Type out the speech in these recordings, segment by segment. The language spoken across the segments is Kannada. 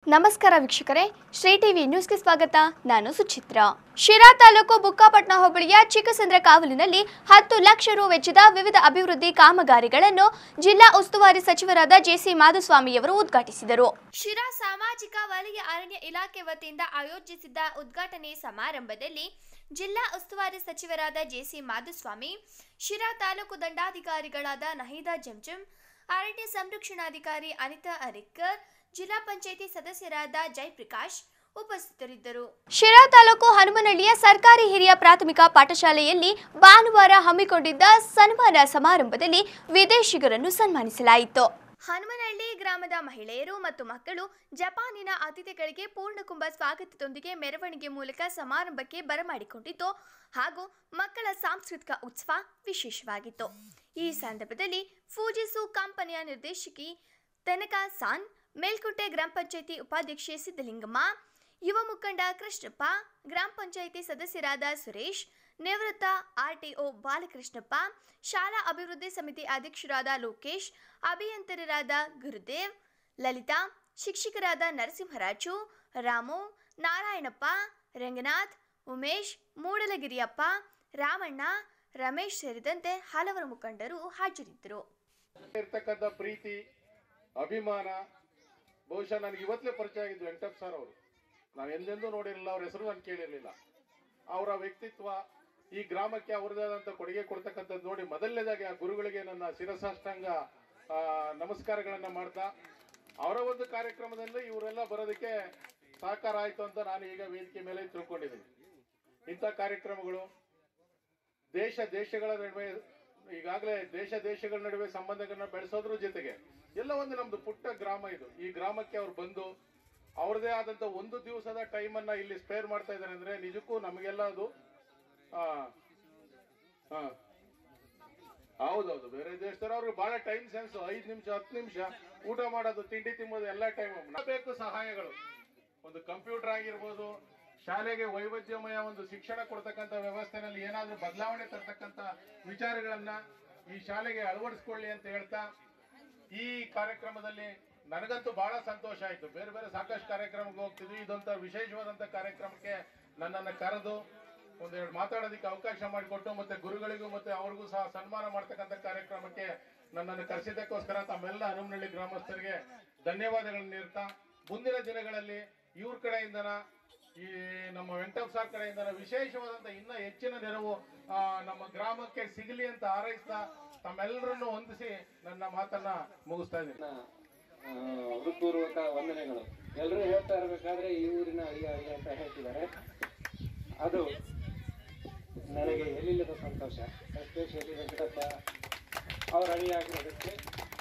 ನಮಸ್ಕಾರ ವೀಕ್ಷಕರೇ ಶ್ರೀ ಟಿವಿ ನ್ಯೂಸ್ಗೆ ಸ್ವಾಗತ ನಾನು ಸುಚಿತ್ರ ಶಿರಾ ತಾಲೂಕು ಬುಕ್ಕಾಪಟ್ನ ಹೋಬಳಿಯ ಚಿಕ್ಕಸಂದ್ರ ಕಾವಲಿನಲ್ಲಿ ಹತ್ತು ಲಕ್ಷ ರು ವೆಚ್ಚದ ವಿವಿಧ ಅಭಿವೃದ್ಧಿ ಕಾಮಗಾರಿಗಳನ್ನು ಜಿಲ್ಲಾ ಉಸ್ತುವಾರಿ ಸಚಿವರಾದ ಜೆಸಿ ಮಾಧುಸ್ವಾಮಿಯವರು ಉದ್ಘಾಟಿಸಿದರು ಶಿರಾ ಸಾಮಾಜಿಕ ವಲಯ ಅರಣ್ಯ ಇಲಾಖೆ ವತಿಯಿಂದ ಆಯೋಜಿಸಿದ್ದ ಉದ್ಘಾಟನೆ ಸಮಾರಂಭದಲ್ಲಿ ಜಿಲ್ಲಾ ಉಸ್ತುವಾರಿ ಸಚಿವರಾದ ಜೆಸಿ ಮಾಧುಸ್ವಾಮಿ ಶಿರಾ ತಾಲೂಕು ದಂಡಾಧಿಕಾರಿಗಳಾದ ನಹೀದಾ ಜಂಜಂ ಅರಣ್ಯ ಸಂರಕ್ಷಣಾಧಿಕಾರಿ ಅನಿತಾ ಅರಿಕ್ಕರ್ ಜಿಲ್ಲಾ ಪಂಚಾಯಿತಿ ಸದಸ್ಯರಾದ ಜಯಪ್ರಕಾಶ್ ಉಪಸ್ಥಿತರಿದ್ದರು ಶಿರಾ ತಾಲೂಕು ಹನುಮನಹಳ್ಳಿಯ ಸರ್ಕಾರಿ ಹಿರಿಯ ಪ್ರಾಥಮಿಕ ಪಾಠಶಾಲೆಯಲ್ಲಿ ಭಾನುವಾರ ಹಮ್ಮಿಕೊಂಡಿದ್ದ ಸನ್ಮಾನ ಸಮಾರಂಭದಲ್ಲಿ ವಿದೇಶಿಗರನ್ನು ಸನ್ಮಾನಿಸಲಾಯಿತು ಹನುಮನಹಳ್ಳಿ ಗ್ರಾಮದ ಮಹಿಳೆಯರು ಮತ್ತು ಮಕ್ಕಳು ಜಪಾನಿನ ಅತಿಥಿಗಳಿಗೆ ಪೂರ್ಣಕುಂಭ ಸ್ವಾಗತದೊಂದಿಗೆ ಮೆರವಣಿಗೆ ಮೂಲಕ ಸಮಾರಂಭಕ್ಕೆ ಬರಮಾಡಿಕೊಂಡಿದ್ದು ಹಾಗೂ ಮಕ್ಕಳ ಸಾಂಸ್ಕೃತಿಕ ಉತ್ಸವ ವಿಶೇಷವಾಗಿತ್ತು ಈ ಸಂದರ್ಭದಲ್ಲಿ ಫೂಜಿಸು ಕಂಪನಿಯ ನಿರ್ದೇಶಕಿ ತೆನಕಾ ಸಾನ್ ಮೇಲ್ಕೋಟೆ ಗ್ರಾಮ ಪಂಚಾಯಿತಿ ಉಪಾಧ್ಯಕ್ಷೆ ಸಿದ್ದಲಿಂಗಮ್ಮ ಯುವ ಮುಖಂಡ ಕೃಷ್ಣಪ್ಪ ಗ್ರಾಮ ಪಂಚಾಯಿತಿ ಸದಸ್ಯರಾದ ಸುರೇಶ್ ನಿವೃತ್ತ ಆರ್ಟಿಒ ಬಾಲಕೃಷ್ಣಪ್ಪ ಶಾಲಾ ಅಭಿವೃದ್ಧಿ ಸಮಿತಿ ಅಧ್ಯಕ್ಷರಾದ ಲೋಕೇಶ್ ಅಭಿಯಂತರರಾದ ಗುರುದೇವ್ ಲಲಿತಾ ಶಿಕ್ಷಕರಾದ ನರಸಿಂಹರಾಜು ರಾಮು ನಾರಾಯಣಪ್ಪ ರಂಗನಾಥ್ ಉಮೇಶ್ ಮೂಡಲಗಿರಿಯಪ್ಪ ರಾಮಣ್ಣ ರಮೇಶ್ ಸೇರಿದಂತೆ ಹಲವರು ಮುಖಂಡರು ಹಾಜರಿದ್ದರು ಇರ್ತಕ್ಕಂಥ ಪ್ರೀತಿ ಅಭಿಮಾನ ಬಹುಶಃ ನನಗೆ ಇವತ್ತಲೇ ಪರಿಚಯ ಆಗಿದ್ದು ವೆಂಕಟಪ್ಪ ಸರ್ ಅವರು ನಾವು ಎಂದೆಂದೂ ನೋಡಿರಲಿಲ್ಲ ಅವ್ರ ಹೆಸರು ನಾನು ಕೇಳಿರಲಿಲ್ಲ ಅವರ ವ್ಯಕ್ತಿತ್ವ ಈ ಗ್ರಾಮಕ್ಕೆ ಅವ್ರದೇ ಆದಂಥ ಕೊಡುಗೆ ಕೊಡ್ತಕ್ಕಂಥದ್ದು ನೋಡಿ ಮೊದಲನೇದಾಗಿ ಆ ಗುರುಗಳಿಗೆ ನನ್ನ ಶಿರಸಾಷ್ಟಾಂಗ ಆ, ನಮಸ್ಕಾರಗಳನ್ನ ಮಾಡ್ತಾ ಅವರ ಒಂದು ಕಾರ್ಯಕ್ರಮದಲ್ಲಿ ಇವರೆಲ್ಲ ಬರೋದಕ್ಕೆ ಸಹಕಾರ ಆಯ್ತು ಅಂತ ನಾನು ಈಗ ವೇದಿಕೆ ಮೇಲೆ ತಿಳ್ಕೊಂಡಿದ್ದೀನಿ ಇಂಥ ಕಾರ್ಯಕ್ರಮಗಳು ದೇಶ ದೇಶಗಳ ನಡುವೆ ಈಗಾಗಲೇ ದೇಶ ದೇಶಗಳ ನಡುವೆ ಸಂಬಂಧಗಳನ್ನ ಬೆಳೆಸೋದ್ರ ಜೊತೆಗೆ ಎಲ್ಲ ಒಂದು ನಮ್ದು ಪುಟ್ಟ ಗ್ರಾಮ ಇದು ಈ ಗ್ರಾಮಕ್ಕೆ ಅವ್ರು ಬಂದು ಅವ್ರದೇ ಆದಂತ ಒಂದು ದಿವಸದ ಟೈಮ್ ಅನ್ನ ಇಲ್ಲಿ ಸ್ಪೇರ್ ಮಾಡ್ತಾ ಇದ್ದಾರೆ ಅಂದ್ರೆ ನಿಜಕ್ಕೂ ನಮಗೆಲ್ಲ ಅದು ಆ, ಆ, ಹೌದೌದು ಬೇರೆ ದೇಶದವ್ರು ಅವ್ರಿಗೆ ಬಹಳ ಟೈಮ್ ಸೆನ್ಸ್ ಐದ್ ನಿಮಿಷ ಹತ್ತು ನಿಮಿಷ ಊಟ ಮಾಡೋದು ತಿಂಡಿ ತಿನ್ನೋದು ಎಲ್ಲ ಟೈಮ್ ಬೇಕು ಸಹಾಯಗಳು ಒಂದು ಕಂಪ್ಯೂಟರ್ ಆಗಿರ್ಬೋದು ಶಾಲೆಗೆ ವೈವಿಧ್ಯಮಯ ಒಂದು ಶಿಕ್ಷಣ ಕೊಡ್ತಕ್ಕಂಥ ವ್ಯವಸ್ಥೆನಲ್ಲಿ ಏನಾದ್ರೂ ಬದಲಾವಣೆ ತರ್ತಕ್ಕಂಥ ವಿಚಾರಗಳನ್ನ ಈ ಶಾಲೆಗೆ ಅಳವಡಿಸ್ಕೊಳ್ಳಿ ಅಂತ ಹೇಳ್ತಾ ಈ ಕಾರ್ಯಕ್ರಮದಲ್ಲಿ ನನಗಂತೂ ಬಹಳ ಸಂತೋಷ ಆಯ್ತು ಬೇರೆ ಬೇರೆ ಸಾಕಷ್ಟು ಕಾರ್ಯಕ್ರಮಕ್ಕೆ ಹೋಗ್ತಿದ್ವಿ ಇದೊಂಥರ ವಿಶೇಷವಾದಂಥ ಕಾರ್ಯಕ್ರಮಕ್ಕೆ ನನ್ನನ್ನು ಕರೆದು ಒಂದೆರಡು ಮಾತಾಡೋದಕ್ಕೆ ಅವಕಾಶ ಮಾಡಿಕೊಟ್ಟು ಮತ್ತೆ ಗುರುಗಳಿಗೂ ಮತ್ತೆ ಅವ್ರಿಗೂ ಸಹ ಸನ್ಮಾನ ಮಾಡ್ತಕ್ಕಂಥ ಕಾರ್ಯಕ್ರಮಕ್ಕೆ ನನ್ನನ್ನು ಕರೆಸಿದ್ದಕ್ಕೋಸ್ಕರ ತಮ್ಮೆಲ್ಲ ಹನುಮನಹಳ್ಳಿ ಗ್ರಾಮಸ್ಥರಿಗೆ ಧನ್ಯವಾದಗಳನ್ನ ನೀಡ್ತಾ ಮುಂದಿನ ದಿನಗಳಲ್ಲಿ ಇವ್ರ ಕಡೆಯಿಂದನ ಈ ನಮ್ಮ ವೆಂಕಟಪ್ಪ ಸಾರ್ ಕಡೆಯಿಂದನ ವಿಶೇಷವಾದಂತ ಇನ್ನ ಹೆಚ್ಚಿನ ನೆರವು ಆ, ನಮ್ಮ ಗ್ರಾಮಕ್ಕೆ ಸಿಗಲಿ ಅಂತ ಹಾರೈಸ್ತಾ ತಮ್ಮೆಲ್ಲರನ್ನು ಹೊಂದಿಸಿ ನನ್ನ ಮಾತನ್ನ ಮುಗಿಸ್ತಾ ಇದ್ದೀನಿ ಆ, ಹೃತ್ಪೂರ್ವಕ ವಂದನೆಗಳು ಎಲ್ಲರೂ ಹೇಳ್ತಾ ಇರಬೇಕಾದ್ರೆ ಈ ಊರಿನ ಅಳಿಯ ಅಳಿಯ ಅಂತ ಹೇಳ್ತಿದ್ದಾರೆ ಅದು ನನಗೆ ಎಲ್ಲಿಲ್ಲದ ಸಂತೋಷ ಎಸ್ಪೆಷಲಿ ವೆಂಕಟಪ್ಪ ಅವರ ಅಳಿಯಾಗಿರೋದಕ್ಕೆ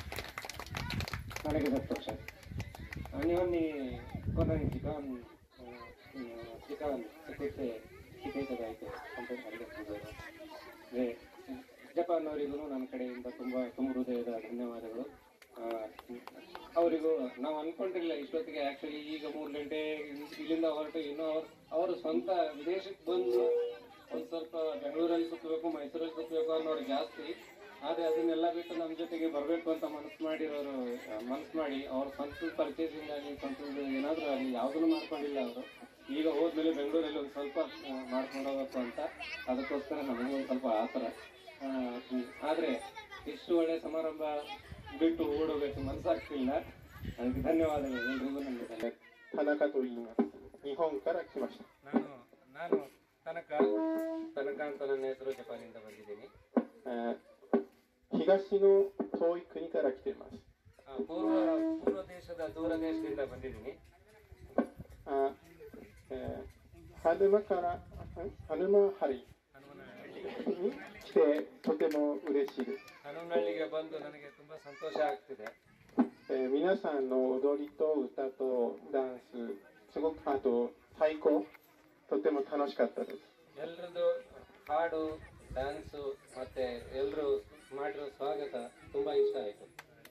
ನನಗೆ ಸಂತೋಷ ಅನ್ಯೋನ್ಯ ಕೊನೆಯ ಚಿಕನ್ ಚಿಕನ್ ಚಿಕಿತ್ಸೆ ಚಿಕಿತ್ಸೆಗಾಯಿತು ಅಂತ ನನಗೆ ತಿಳಿದಿದೆ. ಅದೇ ಜಪಾನ್ ಅವರಿಗೂ ನನ್ನ ಕಡೆಯಿಂದ ತುಂಬ ತುಂಬ ಹೃದಯದ ಧನ್ಯವಾದಗಳು ಆ, ಅವರಿಗೂ ನಾವು ಅನ್ಕೊಂಡಿರಲಿಲ್ಲ ಇಷ್ಟೊತ್ತಿಗೆ ಆ್ಯಕ್ಚುಲಿ ಈಗ ಮೂರು ಗಂಟೆ ಇಲ್ಲಿಂದ ಹೊರಟು ಇನ್ನೂ ಅವ್ರು ಅವರು ಸ್ವಂತ ವಿದೇಶಕ್ಕೆ ಬಂದು ಒಂದು ಸ್ವಲ್ಪ ಬೆಂಗಳೂರಲ್ಲಿ ಸುತ್ತಬೇಕು ಮೈಸೂರಲ್ಲಿ ಸುತ್ತಬೇಕು ಅನ್ನೋರು ಜಾಸ್ತಿ ಆದರೆ ಅದನ್ನೆಲ್ಲ ಬಿಟ್ಟು ನಮ್ಮ ಜೊತೆಗೆ ಬರಬೇಕು ಅಂತ ಮನಸ್ಸು ಮಾಡಿರೋರು ಮನಸ್ಸು ಮಾಡಿ ಅವ್ರ ಸ್ವಂತ ಪರ್ಚೇಸಿಂಗ್ ಆಗಲಿ ಸ್ವಂತದ ಏನಾದರೂ ಆಗಲಿ ಯಾವುದನ್ನು ಮಾಡ್ಕೊಂಡಿಲ್ಲ ಅವರು ಈಗ ಹೋದ್ಮೇಲೆ ಬೆಂಗಳೂರಲ್ಲಿ ಒಂದು ಸ್ವಲ್ಪ ಆ, ಮಾಡ್ಕೊಂಡು ಹೋಗ್ಬೇಕು ಅಂತ ಅದಕ್ಕೋಸ್ಕರ ನಮಗೂ ಒಂದು ಸ್ವಲ್ಪ ಆತರ ಆದರೆ ಇಷ್ಟು ಒಳ್ಳೆ ಸಮಾರಂಭ ಬಿಟ್ಟು ಓಡೋಬೇಕು ಮನಸ್ಸಾಗ್ತಿಲ್ಲ ಅದಕ್ಕೆ ಧನ್ಯವಾದಗಳು ಎಲ್ರಿಗೂ ನನ್ನ ಧನ್ಯವಾದ 田中と言います日本から来ました ನಾನು ನಾನು ತನಕ ತನಕ ಅಂತ ನನ್ನ ಹೆಸರು ಜಪಾನಿಂದ ಬಂದಿದ್ದೀನಿ えー東の遠い国から来ています ಆ, ಪೂರ್ವ ಪೂರ್ವ ದೇಶದ ದೂರ ದೇಶದಿಂದ ಬಂದಿದ್ದೀನಿ あえー春間からん春間針 ಹನುಮನಹಳ್ಳಿ に来てとても嬉しいです、 ಹನುಮನಹಳ್ಳಿಗೆ ಬಂದು ನನಗೆ ತುಂಬ ಸಂತೋಷ ಆಗ್ತಿದೆ えー皆さんの踊りと歌とダンスすごくあと太鼓とても楽しかったです ಎಲ್ರದ್ದು ಹಾಡು ಡ್ಯಾನ್ಸು ಮತ್ತೆ ಎಲ್ಲರೂ ಮಾಡಿರೋ ಸ್ವಾಗತ ತುಂಬ ಇಷ್ಟ ಆಯಿತು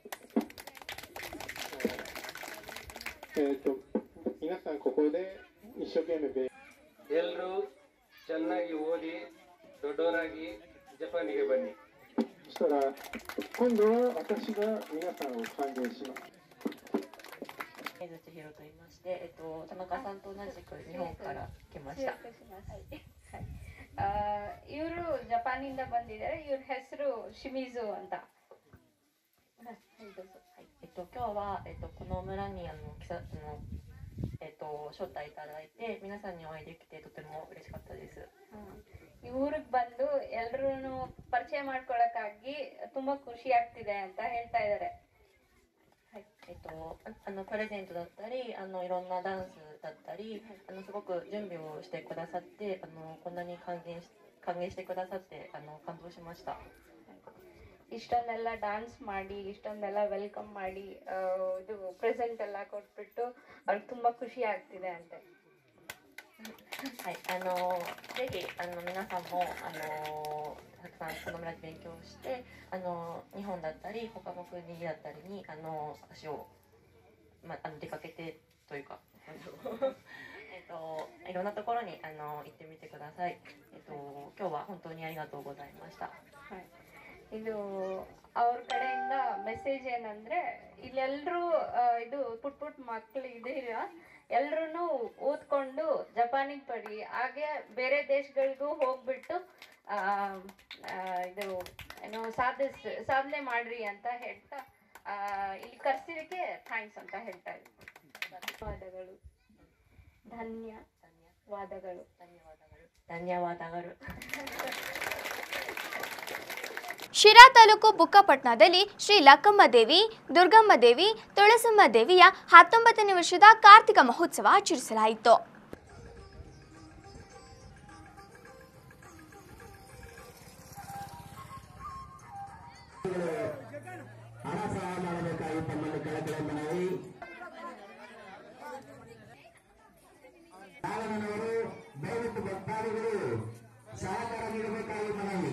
えー、と皆さんここで一生懸命勉 ಎಲ್ಲರೂ ಚೆನ್ನಾಗಿ ಓದಿ ದೊಡ್ಡವರಾಗಿ ಜಪಾನಿಗೆ ಬನ್ನಿ そしたら今度は私が皆さんを歓迎します江口博と言いまして、えっと、田中さんと同じく日本から来ました。 ಇವರು ಜಪಾನಿಂದ ಬಂದಿದ್ದಾರೆ ಇವ್ರ ಹೆಸರು ಶಿಮಿಜು ಅಂತ はい、どうぞ。はい、えっと、今日は、えっと、この村に、あの、きさ、あの。えっと、招待いただいて、皆さんにお会いできて、とても嬉しかったです。 ಈ ಊರಿಗೆ ಬಂದು ಎಲ್ರೂ ಪರಿಚಯ ಮಾಡ್ಕೊಳಕ್ಕಾಗಿ ತುಂಬಾ ಖುಷಿ ಆಗ್ತಿದೆ ಅಂತ ಹೇಳ್ತಾ ಇದ್ದಾರೆ はい、えっと、ああの、プレゼントだったり、あの、いろんなダンスだったり、あの、すごく準備をしてくださって、あの、こんなに歓迎し。歓迎してくださって、あの、感動しました。 ಇಷ್ಟೊಂದೆಲ್ಲ ಡಾನ್ಸ್ ಮಾಡಿ ಇಷ್ಟೊಂದೆಲ್ಲ ವೆಲ್ಕಮ್ ಮಾಡಿ ಆ, ಇದು ಪ್ರೆಸೆಂಟ್ ಎಲ್ಲ ಕೊಟ್ಬಿಟ್ಟು ಅವ್ರಿಗೆ ತುಂಬಾ ಖುಷಿ ಆಗ್ತಿದೆ ಅಂತೆ はい、あのぜひあの皆さんもあのたくさんこの村で勉強してあの日本だったり他の国だったりにあの足を、まあ、あの出かけてというかあのえっといろんなところにあの行ってみてください。えっと今日は本当にありがとうございました。 ಇದು ಅವ್ರ ಕಡೆಯಿಂದ ಮೆಸೇಜ್ ಏನಂದ್ರೆ ಇಲ್ಲೆಲ್ಲರೂ ಇದು ಪುಟ್ ಪುಟ್ ಮಕ್ಳು ಇದೀರ ಎಲ್ರೂ ಓದ್ಕೊಂಡು ಜಪಾನಿಗೆ ಪಡಿ ಹಾಗೆ ಬೇರೆ ದೇಶಗಳಿಗೂ ಹೋಗ್ಬಿಟ್ಟು ಆ, ಆ, ಇದು ಏನೋ ಸಾಧಿಸ್ ಸಾಧನೆ ಮಾಡ್ರಿ ಅಂತ ಹೇಳ್ತಾ ಆ, ಇಲ್ಲಿ ಕರ್ಸಿದಕ್ಕೆ ಥ್ಯಾಂಕ್ಸ್ ಅಂತ ಹೇಳ್ತಾ ಇದ್ದೀನಿ ಧನ್ಯವಾದಗಳು ಧನ್ಯವಾದಗಳು ಧನ್ಯವಾದಗಳು ಧನ್ಯವಾದಗಳು ಶಿರಾ ತಾಲೂಕು ಬುಕ್ಕಪಟ್ನದಲ್ಲಿ ಶ್ರೀ ಲಕ್ಕಮ್ಮ ದೇವಿ ದುರ್ಗಮ್ಮ ದೇವಿ ತುಳಸಮ್ಮ ದೇವಿಯ ಹತ್ತೊಂಬತ್ತನೇ ವರ್ಷದ ಕಾರ್ತಿಕ ಮಹೋತ್ಸವ ಆಚರಿಸಲಾಯಿತು ಹಣ ಸಹಾಯ ಮಾಡಬೇಕಾಗಿ ತಮ್ಮಲ್ಲಿ ಕೆಳಗಡೆ ಮನವಿ ಕಾರಣನವರು ದಯವಿಟ್ಟು ಭಕ್ತಾದಿಗಳು ಸಹಕಾರ ನೀಡಬೇಕಾಗಿ ಮನವಿ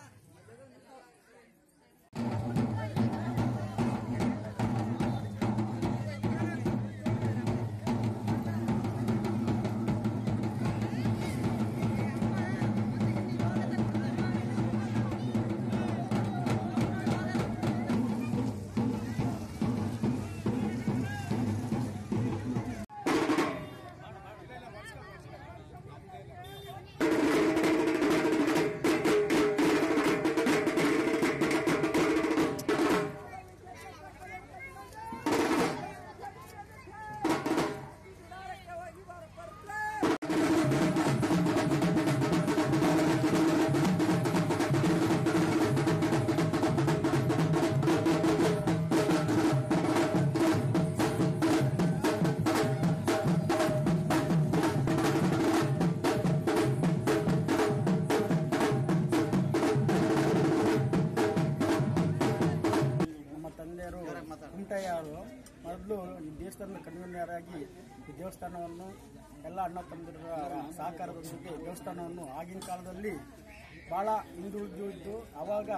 ನಮ್ಮ ತಂದೆಯರು ಕುಮಟಯ್ಯರು ಮೊದಲು ಈ ದೇವಸ್ಥಾನದ ಕನ್ವೀನರಾಗಿ ಈ ದೇವಸ್ಥಾನವನ್ನು ಎಲ್ಲ ಅಣ್ಣ ತಮ್ಮದಿರ ಸಹಕಾರದೊಂದಿಗೆ ದೇವಸ್ಥಾನವನ್ನು ಆಗಿನ ಕಾಲದಲ್ಲಿ ಭಾಳ ಹಿಂದುಳಿದಿದ್ದು ಅವಾಗ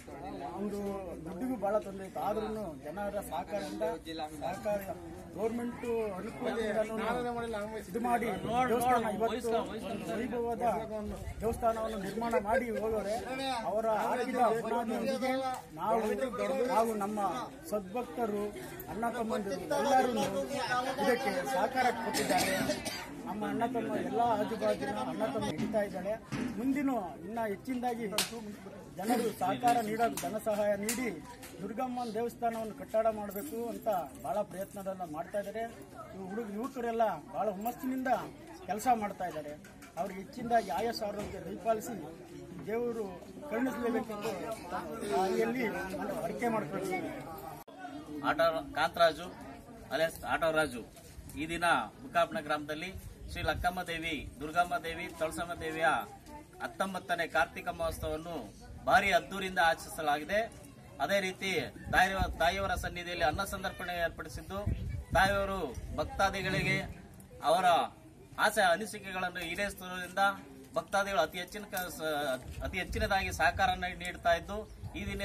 ಒಂದು ದುಡ್ಡಿಗೂ ಭಾಳ ತೊಂದರೆ ಇತ್ತು ಆದ್ರೂ ಜನರ ಸಹಕಾರದಿಂದ ಸಹಕಾರ ಗೌರ್ಮೆಂಟು ಅನುಕೂಲದಿಂದನೂ ಇದು ಮಾಡಿ ದೇವಸ್ಥಾನ ಇವತ್ತು ಒಂದು ವೈಭವದ ದೇವಸ್ಥಾನವನ್ನು ನಿರ್ಮಾಣ ಮಾಡಿ ಹೋಗೋರೆ ಅವರ ಹಾಕಿದ ಬುನಾದಿಯೊಂದಿಗೆ ನಾವು ನಾವು ನಮ್ಮ ಸದ್ಭಕ್ತರು ಅಣ್ಣ ತಮ್ಮಂದಿರು ಎಲ್ಲರೂ ಇದಕ್ಕೆ ಸಹಕಾರ ಕೊಟ್ಟಿದ್ದಾರೆ ನಮ್ಮ ಅಣ್ಣ ತಮ್ಮ ಎಲ್ಲ ಆಜುಬಾಜಿನ ಅಣ್ಣ ತಮ್ಮ ಹಿಡಿತಾ ಇದ್ದಾಳೆ ಮುಂದಿನ ಇನ್ನ ಹೆಚ್ಚಿನದಾಗಿ ಜನರು ಸಹಕಾರ ನೀಡೋದು ಧನ ಸಹಾಯ ನೀಡಿ ದುರ್ಗಮ್ಮನ ದೇವಸ್ಥಾನವನ್ನು ಕಟ್ಟಡ ಮಾಡಬೇಕು ಅಂತ ಬಹಳ ಪ್ರಯತ್ನದನ್ನ ಮಾಡ್ತಾ ಇದ್ದಾರೆ ಇವು ಹುಡುಗ ಯುವಕರೆಲ್ಲ ಬಹಳ ಹುಮ್ಮಸ್ಸಿನಿಂದ ಕೆಲಸ ಮಾಡ್ತಾ ಇದ್ದಾರೆ ಅವ್ರಿಗೆ ಹೆಚ್ಚಿನದಾಗಿ ಆಯಸ್ ಆರೋಗ್ಯ ದಯಪಾಲಿಸಿ ದೇವರು ಕರುಣಿಸಲೇಬೇಕೆಂದು ತಾಯಿಯಲ್ಲಿ ನಾನು ಅರಿಕೆ ಮಾಡ್ಕೊಳ್ತೀನಿ auto Kantharaju alias auto Raju ಈ ದಿನ ಬುಕ್ಕಾಪನ ಗ್ರಾಮದಲ್ಲಿ ಶ್ರೀ ಲಕ್ಕಮ್ಮ ದೇವಿ ದುರ್ಗಮ್ಮ ದೇವಿ ತೊಳಸಮ್ಮ ದೇವಿಯ ಹತ್ತೊಂಬತ್ತನೇ ಕಾರ್ತಿಕ ಮಹೋತ್ಸವವನ್ನು ಭಾರಿ ಅದ್ದೂರಿಂದ ಆಚರಿಸಲಾಗಿದೆ ಅದೇ ರೀತಿ ತಾಯಿಯ ತಾಯಿಯವರ ಸನ್ನಿಧಿಯಲ್ಲಿ ಅನ್ನ ಸಂದರ್ಪಣೆ ಏರ್ಪಡಿಸಿದ್ದು ತಾಯಿಯವರು ಭಕ್ತಾದಿಗಳಿಗೆ ಅವರ ಆಸೆ ಅನಿಸಿಕೆಗಳನ್ನು ಈಡೇರಿಸುವುದರಿಂದ ಭಕ್ತಾದಿಗಳು ಅತಿ ಹೆಚ್ಚಿನ ಕ- ಸ- ಅತಿ ಹೆಚ್ಚಿನದಾಗಿ ಸಹಕಾರ ನೀ- ನೀಡ್ತಾ ಇದ್ದು ಈ ದಿನ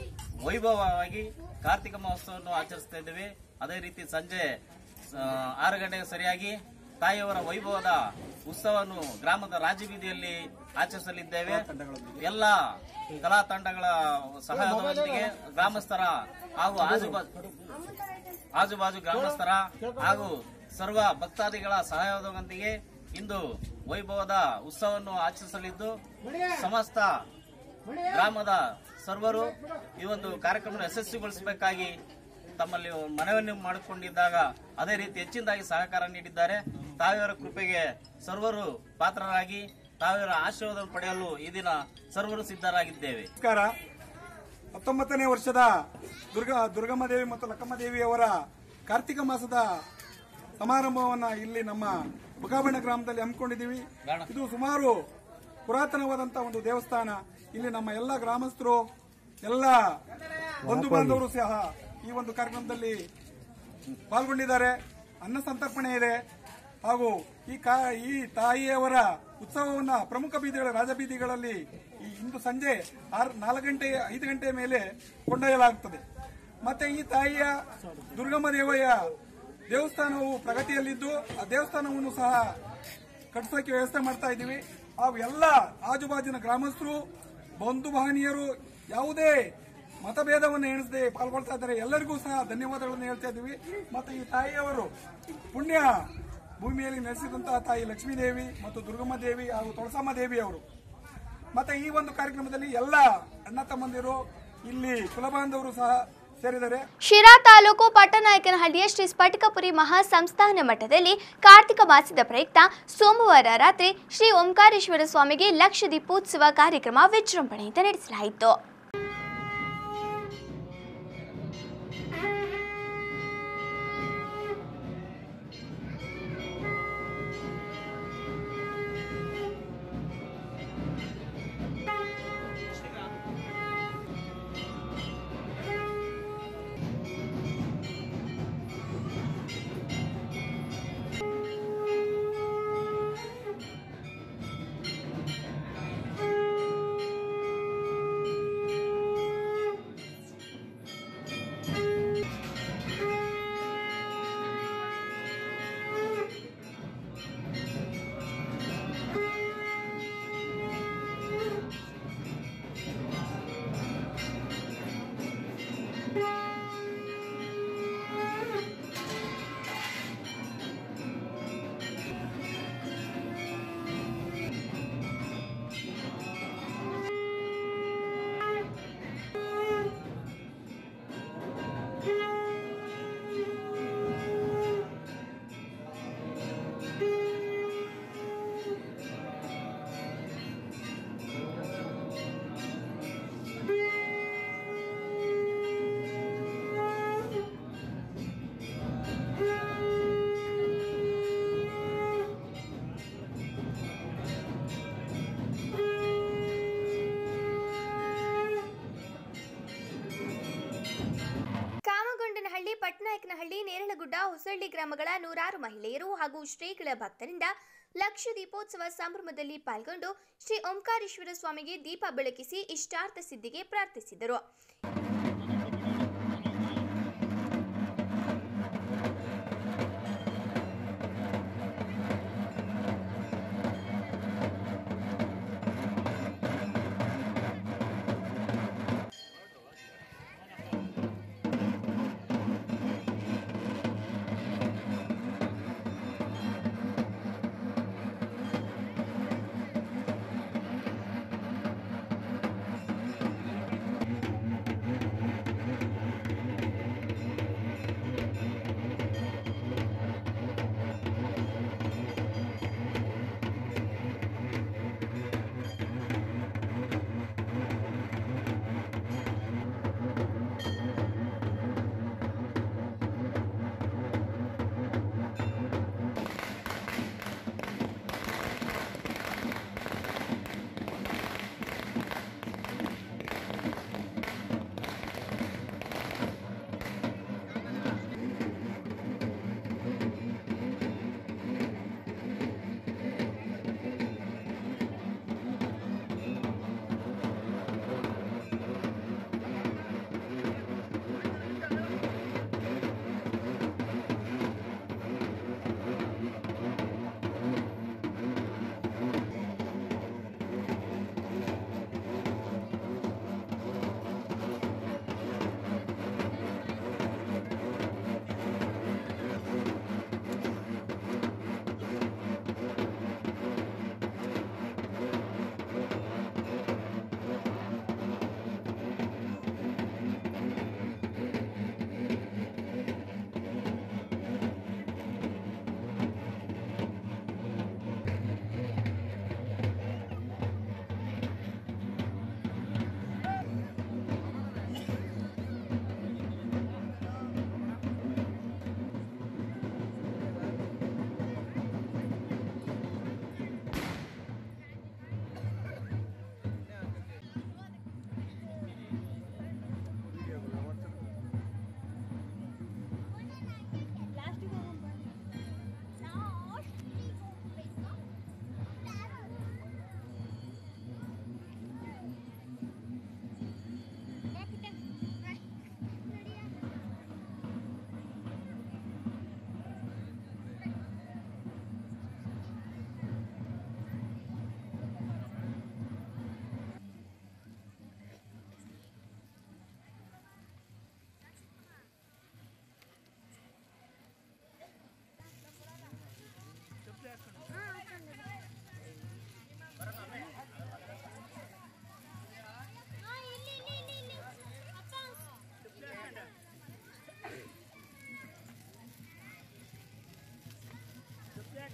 ವೈಭವವಾಗಿ ಕಾರ್ತಿಕ ಮಹೋತ್ಸವವನ್ನು ಆಚರಿಸ್ತಾ ಇದ್ದೇವೆ ಅದೇ ರೀತಿ ಸಂಜೆ ಆ, ಆರು ಗಂಟೆಗೆ ಸರಿಯಾಗಿ ತಾಯಿಯವರ ವೈಭವದ ಉತ್ಸವವನ್ನು ಗ್ರಾಮದ ರಾಜಬೀದಿಯಲ್ಲಿ ಆಚರಿಸಲಿದ್ದೇವೆ ಎಲ್ಲ ಕಲಾ ತಂಡಗಳ ಸಹಯೋಗದೊಂದಿಗೆ ಗ್ರಾಮಸ್ಥರ ಹಾಗೂ ಆಜುಬಾಜು ಆಜುಬಾಜು ಗ್ರಾಮಸ್ಥರ ಹಾಗೂ ಸರ್ವ ಭಕ್ತಾದಿಗಳ ಸಹಯೋಗದೊಂದಿಗೆ ಇಂದು ವೈಭವದ ಉತ್ಸವವನ್ನು ಆಚರಿಸಲಿದ್ದು ಸಮಸ್ತ ಗ್ರಾಮದ ಸರ್ವರು ಈ ಒಂದು ಕಾರ್ಯಕ್ರಮ ಯಶಸ್ವಿಗೊಳಿಸಬೇಕಾಗಿ ತಮ್ಮಲ್ಲಿ ಮನವಿಯನ್ನು ಮಾಡಿಕೊಂಡಿದ್ದಾಗ ಅದೇ ರೀತಿ ಹೆಚ್ಚಿನದಾಗಿ ಸಹಕಾರ ನೀಡಿದ್ದಾರೆ ತಾವಿಯವರ ಕೃಪೆಗೆ ಸರ್ವರು ಪಾತ್ರರಾಗಿ ತಾವಿಯವರ ಆಶೀರ್ವಾದ ಪಡೆಯಲು ಈ ದಿನ ಸರ್ವರು ಸಿದ್ಧರಾಗಿದ್ದೇವೆ ನಮಸ್ಕಾರ ಹತ್ತೊಂಬತ್ತನೇ ವರ್ಷದ ದುರ್ಗಾ ದುರ್ಗಮ್ಮ ದೇವಿ ಮತ್ತು ಲಕ್ಕಮ್ಮ ದೇವಿಯವರ ಕಾರ್ತಿಕ ಮಾಸದ ಸಮಾರಂಭವನ್ನ ಇಲ್ಲಿ ನಮ್ಮ ಬುಗಾಬಣ್ಣ ಗ್ರಾಮದಲ್ಲಿ ಹಮ್ಮಿಕೊಂಡಿದ್ದೀವಿ ಇದು ಸುಮಾರು ಪುರಾತನವಾದಂತಹ ಒಂದು ದೇವಸ್ಥಾನ ಇಲ್ಲಿ ನಮ್ಮ ಎಲ್ಲ ಗ್ರಾಮಸ್ಥರು ಎಲ್ಲ ಬಂಧು ಬಾಂಧವರು ಸಹ ಈ ಒಂದು ಕಾರ್ಯಕ್ರಮದಲ್ಲಿ ಪಾಲ್ಗೊಂಡಿದ್ದಾರೆ ಅನ್ನ ಸಂತರ್ಪಣೆ ಇದೆ ಹಾಗೂ ಈ ಕಾ ಈ ತಾಯಿಯವರ ಉತ್ಸವವನ್ನ ಪ್ರಮುಖ ಬೀದಿಗಳ ರಾಜಬೀದಿಗಳಲ್ಲಿ ಈ ಇಂದು ಸಂಜೆ ಆರು ನಾಲ್ಕು ಗಂಟೆ ಐದು ಗಂಟೆಯ ಮೇಲೆ ಕೊಂಡೊಯ್ಯಲಾಗುತ್ತದೆ ಮತ್ತೆ ಈ ತಾಯಿಯ ದುರ್ಗಮ್ಮ ದೇವಯ್ಯ ದೇವಸ್ಥಾನವು ಪ್ರಗತಿಯಲ್ಲಿದ್ದು ಆ ದೇವಸ್ಥಾನವನ್ನು ಸಹ ಕಟ್ಟಿಸೋಕೆ ವ್ಯವಸ್ಥೆ ಮಾಡ್ತಾ ಇದ್ದೀವಿ ಹಾಗೂ ಎಲ್ಲ ಆಜುಬಾಜಿನ ಗ್ರಾಮಸ್ಥರು ಬಂಧು ಬಾಹನೀಯರು ಯಾವುದೇ ಮತಭೇದವನ್ನು ಎಣಿಸದೆ ಪಾಲ್ಗೊಳ್ತಾ ಇದ್ದಾರೆ ಎಲ್ಲರಿಗೂ ಸಹ ಧನ್ಯವಾದಗಳನ್ನು ಹೇಳ್ತಾ ಇದ್ದೀವಿ ಮತ್ತು ಈ ತಾಯಿಯವರು ಪುಣ್ಯ ಭೂಮಿಯಲ್ಲಿ ನೆಲೆಸಿದಂತಹ ತಾಯಿ ಲಕ್ಷ್ಮೀ ದೇವಿ ಮತ್ತು ದುರ್ಗಮ್ಮ ದೇವಿ ಹಾಗೂ ತುಳಸಮ್ಮ ದೇವಿ ಅವರು ಮತ್ತೆ ಈ ಒಂದು ಕಾರ್ಯಕ್ರಮದಲ್ಲಿ ಎಲ್ಲ ಅಣ್ಣ ತಮ್ಮಂದಿರು ಇಲ್ಲಿ ಕುಲಬಾಂಧವರು ಸಹ ಸೇರಿದ್ದಾರೆ ಶಿರಾ ತಾಲೂಕು ಪಟ್ಟನಾಯಕನಹಳ್ಳಿಯ ಶ್ರೀ ಸ್ಫಟಿಕಪುರಿ ಮಹಾ ಸಂಸ್ಥಾನ ಮಠದಲ್ಲಿ ಕಾರ್ತಿಕ ಮಾಸದ ಪ್ರಯುಕ್ತ ಸೋಮವಾರ ರಾತ್ರಿ ಶ್ರೀ ಓಂಕಾರೇಶ್ವರ ಸ್ವಾಮಿಗೆ ಲಕ್ಷ ದೀಪೋತ್ಸವ ಕಾರ್ಯಕ್ರಮ ವಿಜೃಂಭಣೆಯಿಂದ ನಡೆಸಲಾಯಿತು ಕಾಮಗೊಂಡನಹಳ್ಳಿ ಪಟ್ನಾಯಕನಹಳ್ಳಿ ನೇರಳಗುಡ್ಡ ಹೊಸಳ್ಳಿ ಗ್ರಾಮಗಳ ನೂರಾರು ಮಹಿಳೆಯರು ಹಾಗೂ ಶ್ರೀಗಳ ಭಕ್ತರಿಂದ ಲಕ್ಷ ದೀಪೋತ್ಸವ ಸಂಭ್ರಮದಲ್ಲಿ ಪಾಲ್ಗೊಂಡು ಶ್ರೀ ಓಂಕಾರೇಶ್ವರ ಸ್ವಾಮಿಗೆ ದೀಪ ಬೆಳಕಿಸಿ ಇಷ್ಟಾರ್ಥ ಸಿದ್ಧಿಗೆ ಪ್ರಾರ್ಥಿಸಿದರು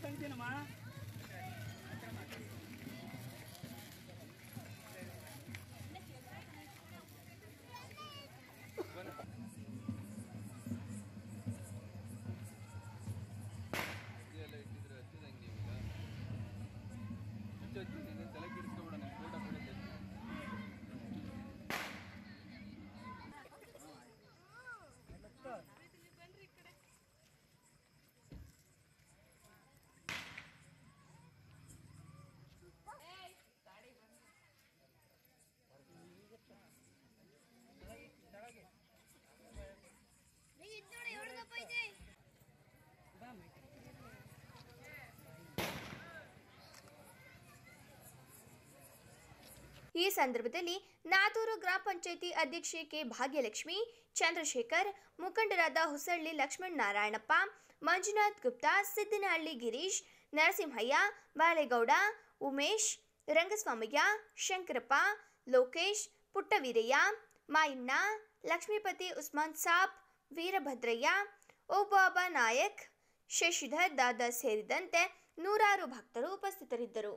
ಈ ಸಂದರ್ಭದಲ್ಲಿ ನಾದೂರು ಗ್ರಾಮ ಪಂಚಾಯಿತಿ ಅಧ್ಯಕ್ಷೆ ಕೆ ಭಾಗ್ಯಲಕ್ಷ್ಮಿ ಚಂದ್ರಶೇಖರ್ ಮುಖಂಡರಾದ ಹುಸಳ್ಳಿ ಲಕ್ಷ್ಮಣ್ ನಾರಾಯಣಪ್ಪ ಮಂಜುನಾಥ್ ಗುಪ್ತಾ ಸಿದ್ದನಹಳ್ಳಿ ಗಿರೀಶ್ ನರಸಿಂಹಯ್ಯ ಬಾಳೆಗೌಡ ಉಮೇಶ್ ರಂಗಸ್ವಾಮಯ್ಯ ಶಂಕರಪ್ಪ ಲೋಕೇಶ್ ಪುಟ್ಟವೀರಯ್ಯ ಮಾಯಣ್ಣ ಲಕ್ಷ್ಮೀಪತಿ ಉಸ್ಮಾನ್ ಸಾಬ್ ವೀರಭದ್ರಯ್ಯ ಓಬಾಬಾ ನಾಯಕ್ ಶಶಿಧರ್ ದಾದಾ ಸೇರಿದಂತೆ ನೂರಾರು ಭಕ್ತರು ಉಪಸ್ಥಿತರಿದ್ದರು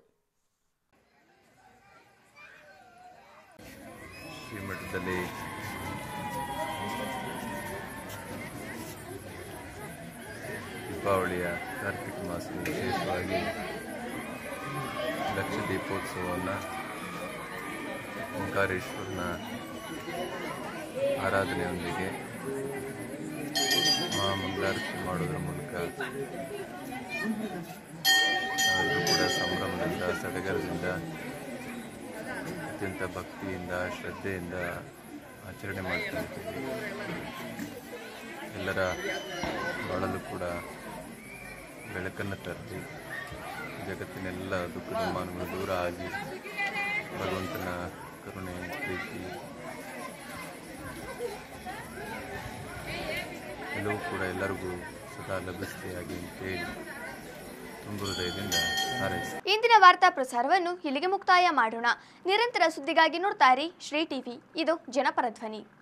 ಈ ಮಠದಲ್ಲಿ ದೀಪಾವಳಿಯ ಕಾರ್ತಿಕ ಮಾಸದ ವಿಶೇಷವಾಗಿ ಲಕ್ಷ ದೀಪೋತ್ಸವವನ್ನು ಓಂಕಾರೇಶ್ವರನ ಆರಾಧನೆಯೊಂದಿಗೆ ಮಹಾಮಂಗಳಾರತಿ ಮಾಡೋದ್ರ ಮೂಲಕ ನಾವೆಲ್ಲರೂ ಕೂಡ ಸಂಭ್ರಮದಿಂದ ಸಡಗರದಿಂದ ಅತ್ಯಂತ ಭಕ್ತಿಯಿಂದ ಶ್ರದ್ಧೆಯಿಂದ ಆಚರಣೆ ಮಾಡ್ತಾ ಇದ್ದೀವಿ ಎಲ್ಲರ ಬಾಳಲು ಕೂಡ ಬೆಳಕನ್ನು ತರಲಿ ಜಗತ್ತಿನೆಲ್ಲ ದುಃಖ ದುಮ್ಮಾನಗಳು ದೂರ ಆಗಿ ಭಗವಂತನ ಕರುಣೆ ಪ್ರೀತಿ ಎಲ್ಲವೂ ಕೂಡ ಎಲ್ಲರಿಗೂ ಸದಾ ಲಭಿಸ್ತೆಯಾಗಿ ಅಂತೇಳಿ ತುಂಬ ಹೃದಯದಿಂದ ಹಾರೈಸ್ತೀನಿ ಇಂದಿನ ವಾರ್ತಾ ಪ್ರಸಾರವನ್ನು ಇಲ್ಲಿಗೆ ಮುಕ್ತಾಯ ಮಾಡೋಣ ನಿರಂತರ ಸುದ್ದಿಗಾಗಿ ನೋಡ್ತಾ ಇರಿ ಶ್ರೀ ಟಿವಿ ಇದು ಜನಪರ ಧ್ವನಿ